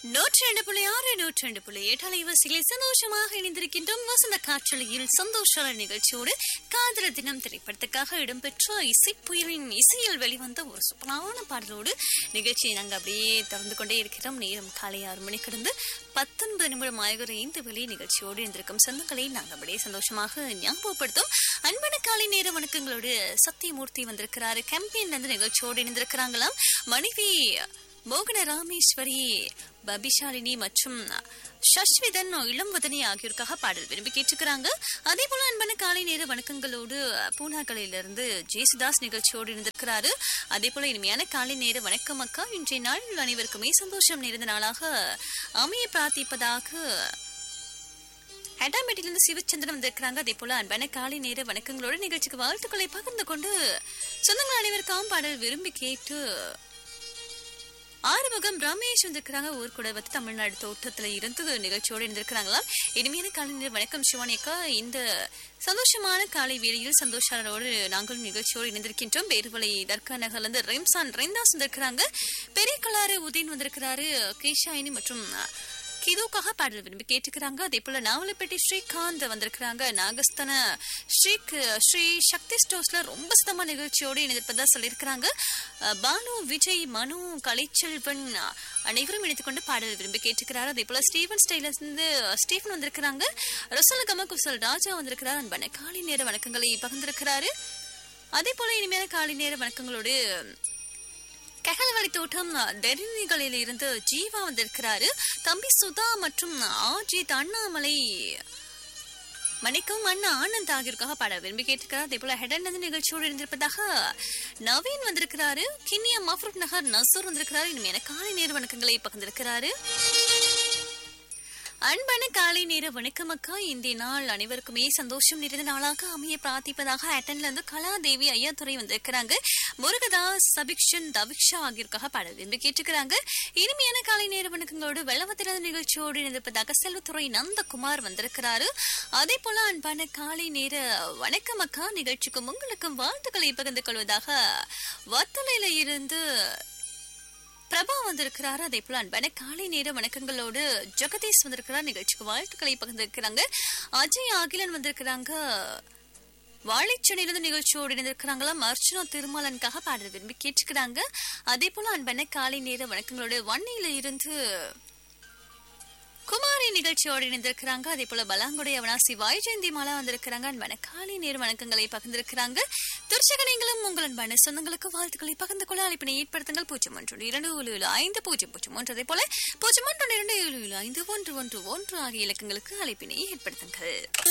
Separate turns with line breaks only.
நூற்றி ரெண்டு புள்ளி ஆறு நூற்றி ரெண்டு புள்ளி எட்டு அலைவரிசையில் சந்தோஷமாக இணைந்திருக்கின்றோம் வசந்த காற்றலையில் சந்தோஷ நிகழ்ச்சியோடு காதல தினம் திரைப்படத்துக்காக இடம்பெற்ற இசை புயலின் இசையில் வெளிவந்த ஒரு சூப்பரான பாடலோடு நிகழ்ச்சியை நாங்கள் அப்படியே திறந்து கொண்டே இருக்கிறோம் நேரம் காலை ஆறு மணி கடந்து பத்தொன்பது நிமிடம் ஆகிற இந்த வெளி நிகழ்ச்சியோடு இருந்திருக்கும் சொந்தங்களை நாங்கள் அப்படியே சந்தோஷமாக ஞாபகப்படுத்தும் அன்பான காலை நேர வணக்கங்களோடு சத்தியமூர்த்தி வந்திருக்கிறாரு கேம்பெயின் வந்து நிகழ்ச்சியோடு இணைந்திருக்கிறாங்களாம் மனைவி மோகன ராமேஸ்வரி பபிஷாலினி மற்றும் சஷ்விதன் இளம்வதனி ஆகியோருக்காக பாடல் விரும்பி கேட்டுக்கிறாங்க அதே போல அன்பான காலை நேர வணக்கங்களோடு பூனாக்கலையிலிருந்து ஜேசுதாஸ் நிகழ்ச்சியோடு இருந்திருக்கிறாரு அதே போல இனிமையான காலை நேர வணக்கம் அக்கா இன்றைய நாள் அனைவருக்குமே சந்தோஷம் நிறைந்த நாளாக அமைய பிரார்த்திப்பதாக ஹெட்டாமேட்டிலிருந்து சிவச்சந்திரன் வந்திருக்கிறாங்க அதே போல அன்பான காலை நேர வணக்கங்களோட நிகழ்ச்சிக்கு வாழ்த்துக்களை பகிர்ந்து கொண்டு சொந்தங்கள் அனைவருக்காகவும் பாடல் விரும்பி கேட்டு ஆறுமுகம் ரமேஷ் வந்திருக்கிறாங்க ஊர் கூட வந்து தமிழ்நாடு தோட்டத்துல இருந்து நிகழ்ச்சியோடு இருந்திருக்கிறாங்களாம் இனிமையான காலை நேர வணக்கம் சிவானியக்கா இந்த சந்தோஷமான காலை வேளையில் சந்தோஷரோடு நாங்களும் நிகழ்ச்சியோடு இணைந்திருக்கின்றோம் பேருவலை தர்கா நகர்ல இருந்து ரெம்சான் ரெந்தாஸ் வந்திருக்கிறாங்க பெரிய கலாறு உதயன் வந்திருக்கிறாரு கேஷாயினி மற்றும் கிதுக்காக பாடல் விரும்பி கேட்டுக்கிறாங்க அதே போல நாவலப்பேட்டை ஸ்ரீகாந்த் வந்திருக்கிறாங்க நாகஸ்தன ஸ்ரீ ஸ்ரீ சக்தி ஸ்டோர்ஸ்ல ரொம்ப சுத்தமா நிகழ்ச்சியோடு இணைந்திருப்பதா சொல்லியிருக்கிறாங்க அஹ், பானு விஜய் மனு கலைச்செல்வன் அஹ், அனைவரும் இணைத்துக் கொண்டு பாடல் விரும்பி கேட்டுக்கிறாரு அதே போல ஸ்டீவன் ஸ்டைலஸ் இருந்து ஸ்டீஃபன் வந்திருக்கிறாங்க ரசல் கம குசல் ராஜா வந்திருக்கிறார் அன்பான காலை நேர வணக்கங்களை பகிர்ந்திருக்கிறாரு அதே போல இனிமையான காலை நேர வணக்கங்களோடு கெகலவழி தோட்டம் டெரினிகளில் இருந்து ஜீவா வந்திருக்கிறாரு தம்பி சுதா மற்றும் ஆஜித் அண்ணாமலை மணிக்கும் அண்ணா ஆனந்த் ஆகியோருக்காக பாட விரும்பி கேட்டிருக்கிறார் அதே போல ஹெடன் வந்து நிகழ்ச்சியோடு இருந்திருப்பதாக நவீன் வந்திருக்கிறாரு கிண்ணியா மஃப்ரூட் நகர் நசூர் வந்திருக்கிறாரு இனிமையான காலை நேர வணக்கங்களை பகிர்ந்திருக்கிறாரு அன்பான காலை நேர வணக்கம் அக்கா இந்திய நாள் அனைவருக்குமே சந்தோஷம் நிறைந்த நாளாக அமைய பிரார்த்திப்பதாக அட்டன்ல இருந்து கலாதேவி ஐயாத்துறை வந்திருக்கிறாங்க முருகதாஸ் சபிக்ஷன் தவிக்ஷா ஆகியோருக்காக பாடல் விரும்பி கேட்டுக்கிறாங்க இனிமையான காலை நேர வணக்கங்களோடு வெள்ளவத்திரது நிகழ்ச்சியோடு இணைந்திருப்பதாக செல்வத்துறை நந்தகுமார் வந்திருக்கிறாரு அதே போல அன்பான காலை நேர வணக்கம் அக்கா நிகழ்ச்சிக்கும் உங்களுக்கும் வாழ்த்துக்களை பகிர்ந்து கொள்வதாக வத்தலையில இருந்து பிரபா வந்திருக்கிறாரு அதே போல அன்பான காலை நேர வணக்கங்களோடு ஜெகதீஷ் வந்திருக்கிறார் நிகழ்ச்சிக்கு வாழ்த்துக்களை பகிர்ந்திருக்கிறாங்க அஜய் அகிலன் வந்திருக்கிறாங்க வாழைச்சனையிலிருந்து நிகழ்ச்சியோடு இணைந்திருக்கிறாங்களாம் அர்ச்சனா திருமாலனுக்காக பாடல் விரும்பி கேட்டுக்கிறாங்க அதே போல அன்பான காலை நேர வணக்கங்களோடு வன்னியில இருந்து குமாரி நிகழ்ச்சியோடு இணைந்திருக்கிறாங்க அதே போல பலாங்குடி அவனாசி வாய்ஜெயந்தி மாலா வந்திருக்கிறாங்க அன்பான காலை நேர வணக்கங்களை பகிர்ந்திருக்கிறாங்க திருச்சகனைகளும் உங்கள் அன்பான சொந்தங்களுக்கு வாழ்த்துக்களை பகிர்ந்து கொள்ள அழைப்பினை ஏற்படுத்துங்கள் பூஜ்ஜியம் ஒன்று இரண்டு ஏழு ஏழு ஐந்து பூஜ்ஜியம் பூஜ்ஜியம் ஒன்று அதே போல பூஜ்ஜியம் ஒன்று இரண்டு ஏழு ஏழு ஐந்து ஒன்று ஒன்று ஒன்று ஆகிய இலக்கங்களுக்கு அழைப்பினை ஏற்படுத்துங்கள்